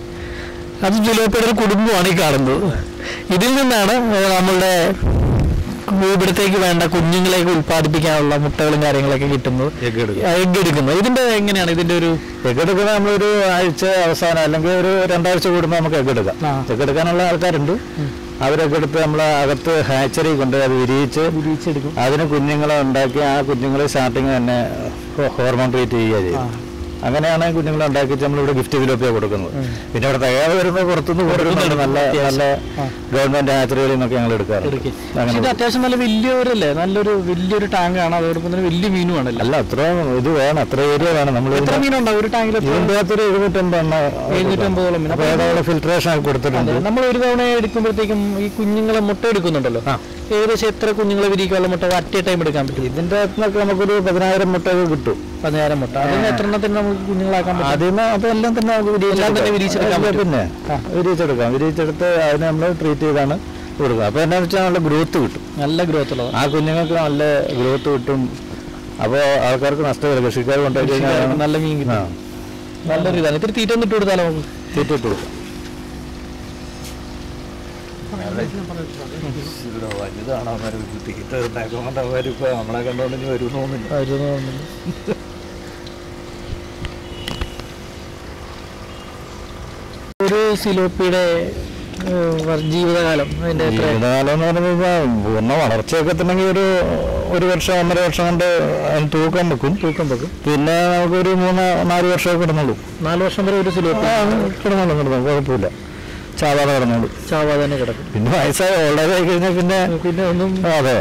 Speaker 1: അത് തിലോപ്പിയയുടെ ഒരു കുടുംബമാണ് ഈ കാണുന്നത് ഇതിൽ നിന്നാണ് ഏഹ്, നമ്മളുടെ ഇവിടത്തേക്ക് വേണ്ട കുഞ്ഞുങ്ങളെയൊക്കെ ഉൽപ്പാദിപ്പിക്കാനുള്ള മുട്ടകളും കാര്യങ്ങളൊക്കെ കിട്ടുന്നത്
Speaker 3: എഗ് എടുക്കും
Speaker 1: എഗ് എടുക്കുന്നത് ഇതിന്റെ എങ്ങനെയാണ് ഇതിന്റെ ഒരു
Speaker 3: എഗ് എടുക്കുന്നത് നമ്മളൊരു ആഴ്ച അവസാനം അല്ലെങ്കിൽ ഒരു രണ്ടാഴ്ച കൂടുമ്പോൾ നമുക്ക് എഗ് എടുക്കാം
Speaker 1: ആ.
Speaker 3: എഗ് എടുക്കാനുള്ള ആൾക്കാരുണ്ട് അവരൊക്കെ എടുത്ത് നമ്മൾ അകത്ത് ഹാച്ചറി കൊണ്ട് അത് വിരിയിച്ച്
Speaker 1: വിരിയിച്ചെടുക്കും
Speaker 3: അതിന് കുഞ്ഞുങ്ങളെ ഉണ്ടാക്കി ആ കുഞ്ഞുങ്ങളെ സ്റ്റാർട്ടിങ് തന്നെ ഹോ- ഹോർമോൺ ട്രീറ്റ് ചെയ്യുക ചെയ്യും അങ്ങനെയാണ് കുഞ്ഞുങ്ങളെ ഉണ്ടാക്കിയിട്ട് നമ്മളിവിടെ ഗിഫ്റ്റ് ഫിലോപ്പിയ കൊടുക്കുന്നത് പിന്നെ ഇവിടെ തികയാതെ വരുമ്പോൾ പുറത്തുനിന്ന് കൊടുക്കുന്നുണ്ട് നല്ല നല്ല ഗവൺമെന്റ് ഹാച്ചറികളിൽ നിന്നൊക്കെ ഞങ്ങൾ എടുക്കാറുണ്ട്
Speaker 1: എടുക്കും പക്ഷെ
Speaker 3: അങ്ങനെ
Speaker 1: ഇത് അത്യാവശ്യം നല്ല വലിയൊരല്ലേ നല്ലൊരു വലിയൊരു ടാങ്കാണ് അതോടൊപ്പം തന്നെ വലിയ മീനുമാണല്ലോ
Speaker 3: അല്ല അത്ര ഇത് വേണം അത്ര ഏരിയ വേണം നമ്മൾ
Speaker 1: എത്ര മീനുണ്ടാവും ഒരു ടാങ്കിൽ
Speaker 3: ഇതിന്റെ അകത്തൊരു എഴുന്നൂറ്റമ്പത് എണ്ണ
Speaker 1: എഴുന്നൂറ്റമ്പതോളം മീൻ
Speaker 3: അപ്പൊ ഏതായാലും ഫിൽട്രേഷൻ ഒക്കെ കൊടുത്തിട്ടുണ്ട്
Speaker 1: നമ്മൾ ഒരു തവണ എടുക്കുമ്പോഴത്തേക്കും ഈ കുഞ്ഞുങ്ങളെ മുട്ട എടുക്കുന്നുണ്ടല്ലോ
Speaker 3: ആ.
Speaker 1: ഏകദേശം എത്ര കുഞ്ഞുങ്ങളെ വിരിക്കാനുള്ള മുട്ട അറ്റ് എ ടൈം എടുക്കാൻ പറ്റും
Speaker 3: ഇതിന്റെ അകത്തുനിന്നൊക്കെ നമുക്കൊരു പതിനായിരം മുട്ടയൊക്കെ കിട്ടും
Speaker 1: പതിനായിരം മുട്ട അതിന് എത്ര എണ്ണത്തിന് നമുക്ക് കുഞ്ഞുങ്ങളാക്കാൻ പറ്റും
Speaker 3: ആദ്യമേ അപ്പൊ എല്ലാം തന്നെ നമുക്ക്
Speaker 1: എല്ലാം തന്നെ വിരിയിച്ചെടുക്കാൻ
Speaker 3: അല്ല, പിന്നെ വിരിയിച്ചെടുക്കാം വിരിയിച്ചെടുത്ത് അതിനെ നമ്മൾ ട്രീറ്റ് ചെയ്താണ് കൊടുക്കുക അപ്പൊ എന്നാന്ന് വെച്ചാൽ നല്ല ഗ്രോത്ത് കിട്ടും
Speaker 1: നല്ല ഗ്രോത്ത് ഉള്ളത്
Speaker 3: ആ കുഞ്ഞുങ്ങൾക്ക് നല്ല ഗ്രോത്ത് കിട്ടും അപ്പോൾ ആൾക്കാർക്ക് നഷ്ടമില്ല കൃഷിക്കാർ കൊണ്ടുപോയി കഴിഞ്ഞാൽ
Speaker 1: നല്ല മീൻ കിട്ടും
Speaker 3: ആ
Speaker 1: നല്ലൊരു ഇതാണ് ഇത്തിരി തീറ്റ ഒന്ന് ഇട്ട് കൊടുത്താലോ നമുക്ക്
Speaker 3: തീറ്റ ഇട്ട് കൊടുക്കാം വലുതാണോ തീറ്റ ഉണ്ടാക്കുമ്പോൾ അവരിപ്പോ നമ്മളെ കണ്ടോണ്ട് ഇനി വരുന്നോന്നില്ല
Speaker 1: വരുമെന്ന് തോന്നുന്നു. ഒരു സിലോപ്പിയുടെ ഏഹ്, വർ- ജീവിതകാലം അതിന്റെ എത്ര
Speaker 3: ജീവിതകാലം എന്ന് പറഞ്ഞു കഴിഞ്ഞാൽ പൂർണ്ണ വളർച്ചയൊക്കെ എത്തണമെങ്കിൽ ഒരു ഒരു വർഷം ഒന്നര വർഷം കൊണ്ട് അതിന് തൂക്കം വെക്കും
Speaker 1: തൂക്കം വെക്കും
Speaker 3: പിന്നെ നമുക്കൊരു മൂന്ന് നാല് വർഷമൊക്കെ കിടന്നുള്ളൂ
Speaker 1: നാല് വർഷം വരെ ഒരു സിലോപ്പി
Speaker 3: ആ, കിടന്നോളും കിടന്നോളും കുഴപ്പമില്ല സാധാരണ കിടന്നോളും
Speaker 1: ചാവാതെ തന്നെ കിടക്കും
Speaker 3: പിന്നെ വയസ്സായ ഓൾഡേജ് ആയി കഴിഞ്ഞാൽ പിന്നെ
Speaker 1: പിന്നെ ഒന്നും
Speaker 3: അതെ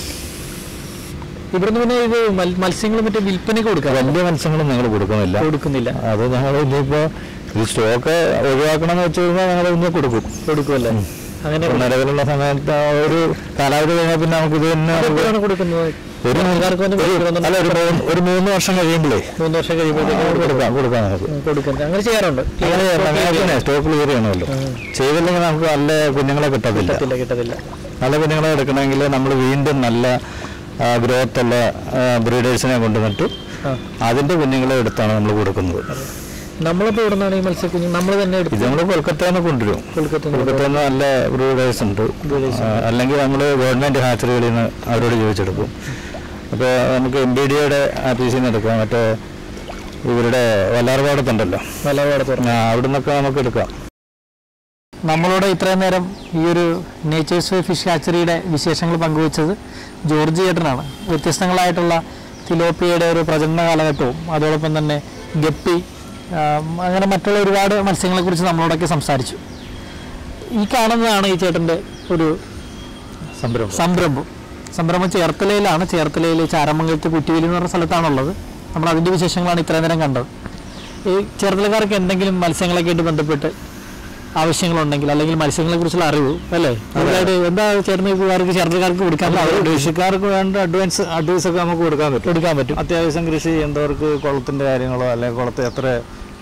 Speaker 1: ഇവിടുന്ന് പിന്നെ ഇത് മൽ- മത്സ്യങ്ങൾ മറ്റേ വിൽപ്പനയ്ക്ക് കൊടുക്കാം
Speaker 3: വലിയ മത്സ്യങ്ങളും ഞങ്ങൾ കൊടുക്കുന്നില്ല
Speaker 1: കൊടുക്കുന്നില്ല
Speaker 3: അത് ഞങ്ങൾ ഇനിയിപ്പോ ഈ സ്റ്റോക്ക് ഒഴിവാക്കണം എന്ന് വെച്ച് കഴിഞ്ഞാൽ ഞങ്ങൾ ഇനി കൊടുക്കും
Speaker 1: കൊടുക്കുമല്ലേ അങ്ങനെ
Speaker 3: നിലവിലുള്ള സമയത്ത് ആ ഒരു കാലാവധി കഴിഞ്ഞാൽ പിന്നെ നമുക്ക് ഇത് തന്നെ നമുക്ക്
Speaker 1: എപ്പോഴാണ് കൊടുക്കുന്നത്
Speaker 3: ഒരു
Speaker 1: ആൾക്കാർക്ക് വന്ന് മേടിക്കണമെന്നുണ്ടെങ്കിൽ
Speaker 3: അല്ല ഒരു മൂന്ന് ഒരു മൂന്ന് വർഷം കഴിയുമ്പോഴേ
Speaker 1: മൂന്ന് വർഷം കഴിയുമ്പോഴത്തേക്ക്
Speaker 3: കൊടുക്കാം കൊടുക്കാം നമുക്ക്
Speaker 1: കൊടുക്കുന്നത് അങ്ങനെ ചെയ്യാറുണ്ട്
Speaker 3: അങ്ങനെ സ്റ്റോക്ക് ക്ലിയർ ചെയ്യണമല്ലോ ചെയ്തില്ലെങ്കിൽ നമുക്ക് നല്ല കുഞ്ഞുങ്ങളെ കിട്ടത്തില്ല
Speaker 1: കിട്ടത്തില്ല കിട്ടത്തില്ല
Speaker 3: നല്ല കുഞ്ഞുങ്ങളെ എടുക്കണമെങ്കിൽ നമ്മൾ വീണ്ടും നല്ല ഗ്രോത്ത് ഉള്ള ബ്രീഡേഴ്സിനെ കൊണ്ടുവന്നിട്ട്
Speaker 1: ആ.
Speaker 3: അതിന്റെ കുഞ്ഞുങ്ങളെ എടുത്താണ് നമ്മൾ കൊടുക്കുന്നത്
Speaker 1: നമ്മളിപ്പോൾ ഇവിടെ നിന്നാണ് ഈ മത്സ്യക്കുഞ്ഞ് നമ്മൾ തന്നെ എടുത്ത്
Speaker 3: ഇത് നമ്മൾ കൊൽക്കത്തയിൽ നിന്ന് കൊണ്ടുവരും
Speaker 1: കൊൽക്കത്ത
Speaker 3: കൊൽക്കത്തയിൽ നിന്ന് നല്ല ബ്രീഡേഴ്സ് ഉണ്ട് ആ, അല്ലെങ്കിൽ നമ്മൾ ഗവൺമെന്റ് ഹാച്ചറികളിൽ നിന്ന് അവരോട് ചോദിച്ചെടുക്കും അപ്പോൾ നമുക്ക് എം ബി ഡിയുടെ ആഫീസിൽ നിന്ന് എടുക്കാം മറ്റേ ഇവരുടെ വല്ലാർപാടത്തുണ്ടല്ലോ
Speaker 1: വലപാട് തുറന്നു
Speaker 3: ആ, അവിടെ നിന്നൊക്കെ നമുക്ക് എടുക്കാം
Speaker 1: നമ്മളോട് ഇത്രയും നേരം ഈ ഒരു നേച്ചേഴ്സ് ഫിഷ് ഹാച്ചറിയുടെ വിശേഷങ്ങൾ പങ്കുവച്ചത് ജോർജ് ചേട്ടനാണ് വ്യത്യസ്തങ്ങളായിട്ടുള്ള തിലോപ്പിയയുടെ ഒരു പ്രജനന കാലഘട്ടവും അതോടൊപ്പം തന്നെ ഗപ്പി ആം, അങ്ങനെ മറ്റുള്ള ഒരുപാട് മത്സ്യങ്ങളെക്കുറിച്ച് നമ്മളോടൊക്കെ സംസാരിച്ചു ഈ കാണുന്നതാണ് ഈ ചേട്ടൻ്റെ ഒരു
Speaker 3: സംരംഭം
Speaker 1: സംരംഭം സംരംഭം ചേർത്തലയിലാണ് ചേർത്തലയിൽ ചാരമംഗലത്ത് കുറ്റിവേലി എന്ന് പറഞ്ഞ സ്ഥലത്താണുള്ളത് നമ്മൾ അതിൻ്റെ വിശേഷങ്ങളാണ് ഇത്രയും നേരം കണ്ടത് ഈ ചേർത്തലക്കാർക്ക് എന്തെങ്കിലും മത്സ്യങ്ങളൊക്കെ ആയിട്ട് ബന്ധപ്പെട്ട് ആവശ്യങ്ങളുണ്ടെങ്കിൽ അല്ലെങ്കിൽ മത്സ്യങ്ങളെ കുറിച്ചുള്ള അറിവ് അല്ലേ കൂടുതലായിട്ട് എന്താ ചേർന്നക്കാർക്ക് ചേർത്തലക്കാർക്ക് കൊടുക്കാൻ
Speaker 3: അവർ കൃഷിക്കാർക്ക് വേണ്ട അഡ്വാൻസ് അഡ്വൈസ് ഒക്കെ നമുക്ക് കൊടുക്കാൻ പറ്റും
Speaker 1: കൊടുക്കാൻ പറ്റും
Speaker 3: അത്യാവശ്യം കൃഷി ചെയ്യുന്നവർക്ക് കുളത്തിന്റെ കാര്യങ്ങളോ അല്ലെങ്കിൽ കുളത്തെ എത്ര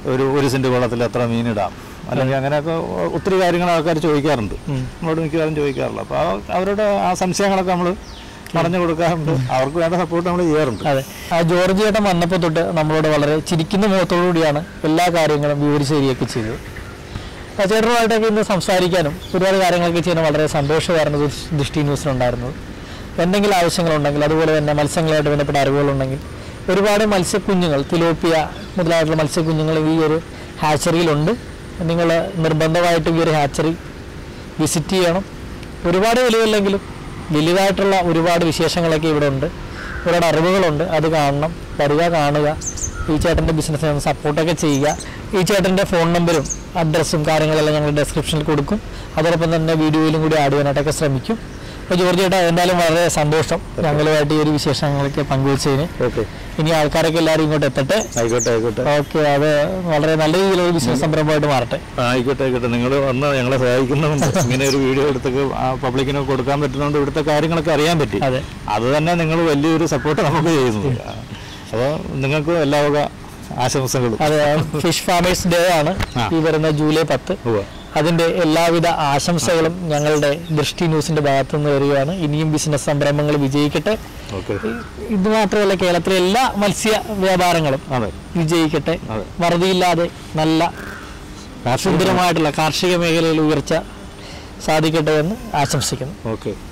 Speaker 3: ഒരു ഒരു സെൻറ്റ് കുളത്തിൽ എത്ര മീനിടാം അല്ലെങ്കിൽ അങ്ങനെയൊക്കെ ഒത്തിരി കാര്യങ്ങൾ ആൾക്കാർ ചോദിക്കാറുണ്ട് നമ്മളോട് മിക്കവാറും ചോദിക്കാറില്ല അപ്പോൾ അവരുടെ ആ സംശയങ്ങളൊക്കെ നമ്മൾ പറഞ്ഞു കൊടുക്കാറുണ്ട് അവർക്ക് വേണ്ട സപ്പോർട്ട് നമ്മൾ ചെയ്യാറുണ്ട്
Speaker 1: അതെ ആ ജോർജ് ചേട്ടൻ വന്നപ്പോൾ തൊട്ട് നമ്മളോട് വളരെ ചിരിക്കുന്ന മുഖത്തോടു കൂടിയാണ് എല്ലാ കാര്യങ്ങളും വിവരിച്ച് തരികയൊക്കെ ചെയ്തത് ആ ചേട്ടനുമായിട്ടൊക്കെ ഇന്ന് സംസാരിക്കാനും ഒരുപാട് കാര്യങ്ങളൊക്കെ ചെയ്യാൻ വളരെ സന്തോഷമായിരുന്നു ദൃഷ്- ദൃഷ്ടി ന്യൂസിലുണ്ടായിരുന്നത് എന്തെങ്കിലും ആവശ്യങ്ങളുണ്ടെങ്കിൽ അതുപോലെ തന്നെ മത്സ്യങ്ങളുമായിട്ട് ബന്ധപ്പെട്ട അറിവുകളുണ്ടെങ്കിൽ ഒരുപാട് മത്സ്യക്കുഞ്ഞുങ്ങൾ തിലോപ്പിയ മുതലായിട്ടുള്ള മത്സ്യക്കുഞ്ഞുങ്ങൾ ഈ ഒരു ഹാച്ചറിയിലുണ്ട് നിങ്ങൾ നിർബന്ധമായിട്ടും ഈ ഒരു ഹാച്ചറി വിസിറ്റ് ചെയ്യണം ഒരുപാട് വിലയില്ലെങ്കിലും വലുതായിട്ടുള്ള ഒരുപാട് വിശേഷങ്ങളൊക്കെ ഇവിടെ ഉണ്ട് ഒരുപാട് അറിവുകളുണ്ട് അത് കാണണം വരിക കാണുക ഈ ചേട്ടൻ്റെ ബിസിനസ്സിന് സപ്പോർട്ടൊക്കെ ചെയ്യുക ഈ ചേട്ടൻ്റെ ഫോൺ നമ്പരും അഡ്രസ്സും കാര്യങ്ങളെല്ലാം ഞങ്ങൾ ഡിസ്ക്രിപ്ഷനിൽ കൊടുക്കും അതോടൊപ്പം തന്നെ വീഡിയോയിലും കൂടി ആഡ് ചെയ്യാനായിട്ടൊക്കെ ശ്രമിക്കും അപ്പോൾ ജോർജ് ചേട്ടാ എന്തായാലും വളരെ സന്തോഷം ഞങ്ങളുമായിട്ട് ഈ ഒരു വിശേഷങ്ങളൊക്കെ പങ്കുവച്ചതിന്
Speaker 3: ഓക്കെ
Speaker 1: ഇനി ആൾക്കാരൊക്കെ എല്ലാവരും ഇങ്ങോട്ട് എത്തട്ടെ
Speaker 3: ആയിക്കോട്ടെ ആയിക്കോട്ടെ
Speaker 1: ഓക്കെ അത് വളരെ നല്ല രീതിയിലുള്ള ബിസിനസ് സംരംഭമായിട്ട് മാറട്ടെ
Speaker 3: ആ, ആയിക്കോട്ടെ ആയിക്കോട്ടെ നിങ്ങൾ വന്ന് ഞങ്ങളെ സഹായിക്കുന്നുണ്ട് ഇങ്ങനെ ഒരു വീഡിയോ എടുത്തൊക്കെ ആ പബ്ലിക്കിന് കൊടുക്കാൻ പറ്റുന്നതുകൊണ്ട് ഇവിടുത്തെ കാര്യങ്ങളൊക്കെ അറിയാൻ പറ്റി
Speaker 1: അതെ.
Speaker 3: അത് തന്നെ നിങ്ങൾ വലിയൊരു സപ്പോർട്ട് നമുക്ക് ചെയ്യുന്നത് അപ്പോൾ നിങ്ങൾക്ക് എല്ലാവക ആശംസകളും
Speaker 1: അതെ ഫിഷ് ഫാമേഴ്സ് ഡേ ആണ്
Speaker 3: ആ.
Speaker 1: ഈ വരുന്ന ജൂലൈ പത്ത്
Speaker 3: ഉവ്വ്.
Speaker 1: അതിന്റെ എല്ലാവിധ ആശംസകളും ഞങ്ങളുടെ ദൃഷ്ടി ന്യൂസിന്റെ ഭാഗത്തു നിന്ന് വരികയാണ് ഇനിയും ബിസിനസ് സംരംഭങ്ങൾ വിജയിക്കട്ടെ
Speaker 3: ഓക്കെ
Speaker 1: ഇത് മാത്രമല്ല കേരളത്തിലെ എല്ലാ മത്സ്യ വ്യാപാരങ്ങളും
Speaker 3: അതെ
Speaker 1: വിജയിക്കട്ടെ
Speaker 3: അതെ.
Speaker 1: വറുതിയില്ലാതെ നല്ല
Speaker 3: കാർഷിക
Speaker 1: സുന്ദരമായിട്ടുള്ള കാർഷിക മേഖലയിൽ ഉയർച്ച സാധിക്കട്ടെ എന്ന് ആശംസിക്കുന്നു
Speaker 3: ഓക്കെ